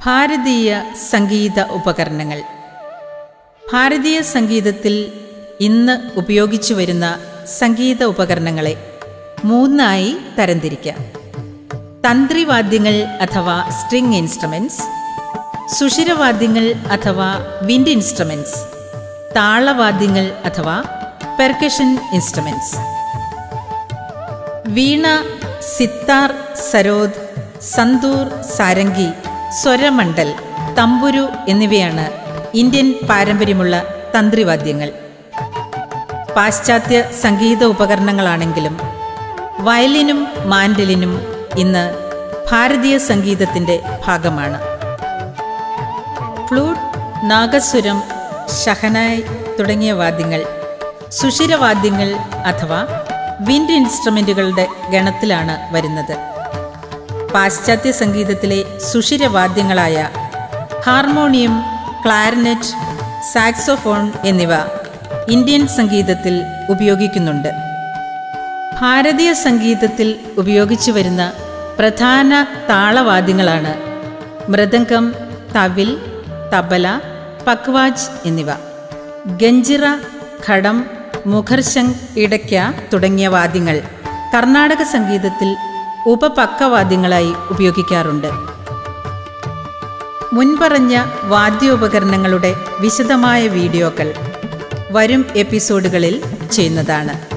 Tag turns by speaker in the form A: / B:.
A: ഭാരതീയ സംഗീത ഉപകരണങ്ങൾ ഭാരതീയ സംഗീതത്തിൽ ഇന്ന് ഉപയോഗിച്ചു വരുന്ന സംഗീത ഉപകരണങ്ങളെ മൂന്നായി തരംതിരിക്കാം തന്ത്രിവാദ്യങ്ങൾ അഥവാ സ്ട്രിംഗ് ഇൻസ്ട്രുമെൻറ്റ്സ് സുഷിരവാദ്യങ്ങൾ അഥവാ വിൻഡ് ഇൻസ്ട്രുമെൻറ്റ്സ് താളവാദ്യങ്ങൾ അഥവാ പെർക്കഷൻ ഇൻസ്ട്രുമെൻറ്റ്സ് വീണ സിത്താർ സരോദ് സന്തൂർ സാരംഗി സ്വരമണ്ഡൽ തമ്പുരു എന്നിവയാണ് ഇന്ത്യൻ പാരമ്പര്യമുള്ള തന്ത്രിവാദ്യങ്ങൾ പാശ്ചാത്യ സംഗീത ഉപകരണങ്ങളാണെങ്കിലും വയലിനും മാൻഡലിനും ഇന്ന് ഭാരതീയ സംഗീതത്തിൻ്റെ ഭാഗമാണ് ഫ്ലൂട്ട് നാഗസ്വരം ഷഹനായ് തുടങ്ങിയ വാദ്യങ്ങൾ സുഷിരവാദ്യങ്ങൾ അഥവാ വിൻഡ് ഇൻസ്ട്രുമെൻറ്റുകളുടെ ഗണത്തിലാണ് വരുന്നത് പാശ്ചാത്യ സംഗീതത്തിലെ സുഷിരവാദ്യങ്ങളായ ഹാർമോണിയം ക്ലാരിനെറ്റ് സാക്സോഫോൺ എന്നിവ ഇന്ത്യൻ സംഗീതത്തിൽ ഉപയോഗിക്കുന്നുണ്ട് ഭാരതീയ സംഗീതത്തിൽ ഉപയോഗിച്ചു വരുന്ന പ്രധാന താളവാദ്യങ്ങളാണ് മൃദംഗം തവിൽ തബല പക്വാജ് എന്നിവ ഗഞ്ചിറ ഘടം മുഖർശങ് ഇടയ്ക്ക തുടങ്ങിയ വാദ്യങ്ങൾ കർണാടക സംഗീതത്തിൽ ഉപപക്കവാദ്യങ്ങളായി ഉപയോഗിക്കാറുണ്ട് മുൻപറഞ്ഞ വാദ്യോപകരണങ്ങളുടെ വിശദമായ വീഡിയോകൾ വരും എപ്പിസോഡുകളിൽ ചെയ്യുന്നതാണ്